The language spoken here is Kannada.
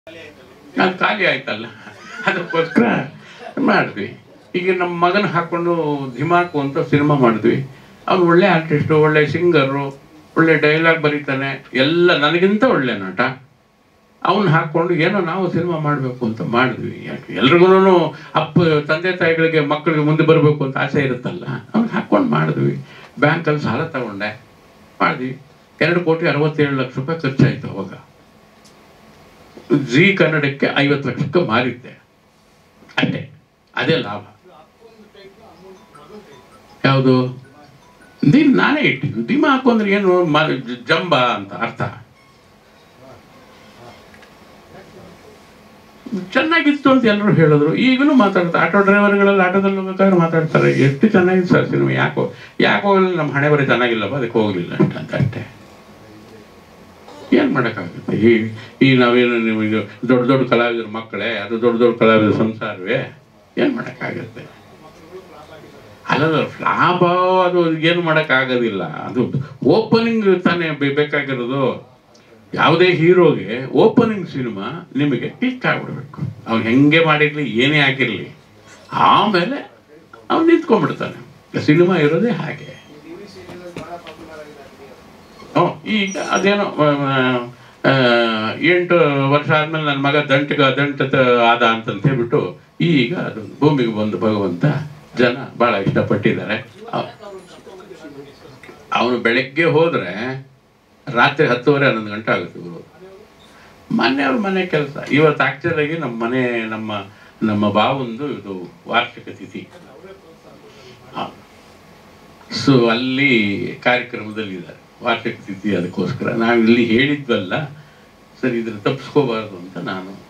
ಅದು ಖಾಲಿ ಆಯ್ತಲ್ಲ ಅದಕ್ಕೋಸ್ಕರ ಮಾಡಿದ್ವಿ ಈಗ ನಮ್ಮ ಮಗನ ಹಾಕೊಂಡು ಧಿಮಾಕು ಅಂತ ಸಿನಿಮಾ ಮಾಡಿದ್ವಿ ಅವ್ನು ಒಳ್ಳೆ ಆರ್ಟಿಸ್ಟು ಒಳ್ಳೆ ಸಿಂಗರು ಒಳ್ಳೆ ಡೈಲಾಗ್ ಬರೀತಾನೆ ಎಲ್ಲ ನನಗಿಂತ ಒಳ್ಳೆ ನಟ ಅವನ್ನ ಹಾಕೊಂಡು ಏನೋ ನಾವು ಸಿನಿಮಾ ಮಾಡಬೇಕು ಅಂತ ಮಾಡಿದ್ವಿ ಯಾಕೆ ಎಲ್ರಿಗೂ ಅಪ್ಪ ತಂದೆ ತಾಯಿಗಳಿಗೆ ಮಕ್ಕಳಿಗೆ ಮುಂದೆ ಬರಬೇಕು ಅಂತ ಆಸೆ ಇರುತ್ತಲ್ಲ ಅವ್ನು ಹಾಕೊಂಡು ಮಾಡಿದ್ವಿ ಬ್ಯಾಂಕಲ್ಲಿ ಸಾಲ ತಗೊಂಡೆ ಮಾಡಿದ್ವಿ ಎರಡು ಕೋಟಿ ಅರವತ್ತೇಳು ಲಕ್ಷ ರೂಪಾಯಿ ಖರ್ಚಾಯ್ತು ಅವಾಗ ಜಿ ಕನ್ನಡಕ್ಕೆ ಐವತ್ತು ಲಕ್ಷಕ್ಕೆ ಮಾರಿದ್ದೆ ಅಷ್ಟೇ ಅದೇ ಲಾಭ ಯಾವುದು ದಿನ್ ನಾನೇ ಇಟ್ಟಿದ್ದು ದಿಮ ಹಾಕೊಂಡ್ರೆ ಏನು ಮ- ಜಂಬ ಅಂತ ಅರ್ಥ ಚೆನ್ನಾಗಿತ್ತು ಅಂತ ಎಲ್ಲರೂ ಹೇಳಿದ್ರು ಈಗಲೂ ಮಾತಾಡ್ತಾರೆ ಆಟೋ ಡ್ರೈವರ್ಗಳೆಲ್ಲ ಆಟೋದಲ್ಲಿ ಹೋಗ್ಬೇಕಾದ್ರೆ ಮಾತಾಡ್ತಾರೆ ಎಷ್ಟು ಚೆನ್ನಾಗಿತ್ತು ಸರ್ ಸಿನಿಮಾ ಯಾಕೋ ಯಾಕೋ ಹೋಗಲಿಲ್ಲ ನಮ್ಮ ಹಣೆ ಬರೀ ಚೆನ್ನಾಗಿಲ್ಲಪ್ಪ ಅದಕ್ಕೆ ಹೋಗಲಿಲ್ಲ ಅಂತ ಅಂತ ಅಷ್ಟೇ ಏನು ಮಾಡೋಕ್ಕಾಗುತ್ತೆ ಈ ಈ ನಾವೇನು ನೀವು ಇದು ದೊಡ್ಡ ದೊಡ್ಡ ಕಲಾವಿದರ ಮಕ್ಕಳೇ ಅದು ದೊಡ್ಡ ದೊಡ್ಡ ಕಲಾವಿದರ ಸಂಸಾರವೇ ಏನು ಮಾಡೋಕ್ಕಾಗುತ್ತೆ ಅಲ್ಲ ಫ್ಲಾಪ್ ಅದು ಏನು ಮಾಡೋಕ್ಕಾಗೋದಿಲ್ಲ ಅದು ಓಪನಿಂಗ್ ತಾನೇ ಬೇ- ಬೇಕಾಗಿರೋದು ಯಾವುದೇ ಹೀರೋಗೆ ಓಪನಿಂಗ್ ಸಿನಿಮಾ ನಿಮಗೆ ಕ್ಲಿಕ್ ಆಗ್ಬಿಡ್ಬೇಕು ಅವ್ನು ಹೆಂಗೆ ಮಾಡಿರಲಿ ಏನೇ ಆಗಿರಲಿ ಆಮೇಲೆ ಅವ್ನು ನಿಂತ್ಕೊಂಡ್ಬಿಡ್ತಾನೆ ಸಿನಿಮಾ ಇರೋದೇ ಹಾಗೆ ಹ್ಞೂ ಈಗ ಅದೇನೋ ಆ, ಆ, ಎಂಟು ವರ್ಷ ಆದ್ಮೇಲೆ ನನ್ನ ಮಗ ದಂಟಗ ದಂಟದ ಆದ ಅಂತಂತ ಹೇಳ್ಬಿಟ್ಟು ಈಗ ಅದು ಭೂಮಿಗೆ ಬಂದು ಭಗವಂತ ಜನ ಬಹಳ ಇಷ್ಟಪಟ್ಟಿದ್ದಾರೆ ಅವನು ಬೆಳಗ್ಗೆ ಹೋದ್ರೆ ರಾತ್ರಿ ಹತ್ತುವರೆ ಹನ್ನೊಂದು ಗಂಟೆ ಆಗುತ್ತೆ ಗುರು ಮನೆಯವ್ರ ಮನೆ ಕೆಲಸ ಇವತ್ತು ಆಕ್ಚುಲಾಗಿ ನಮ್ಮ ಮನೆ ನಮ್ಮ ನಮ್ಮ ಬಾವಂದು ಇದು ವಾರ್ಷಿಕ ತಿಥಿ ಸೊ ಅಲ್ಲಿ ಕಾರ್ಯಕ್ರಮದಲ್ಲಿ ಇದ್ದಾರೆ ವಾರ್ಷಿಕ ತಿಥಿ ಅದಕ್ಕೋಸ್ಕರ ನಾವು ಇಲ್ಲಿ ಹೇಳಿದ್ವಲ್ಲ ಸರಿ ಇದ್ರ ತಪ್ಪಿಸ್ಕೋಬಾರ್ದು ಅಂತ ನಾನು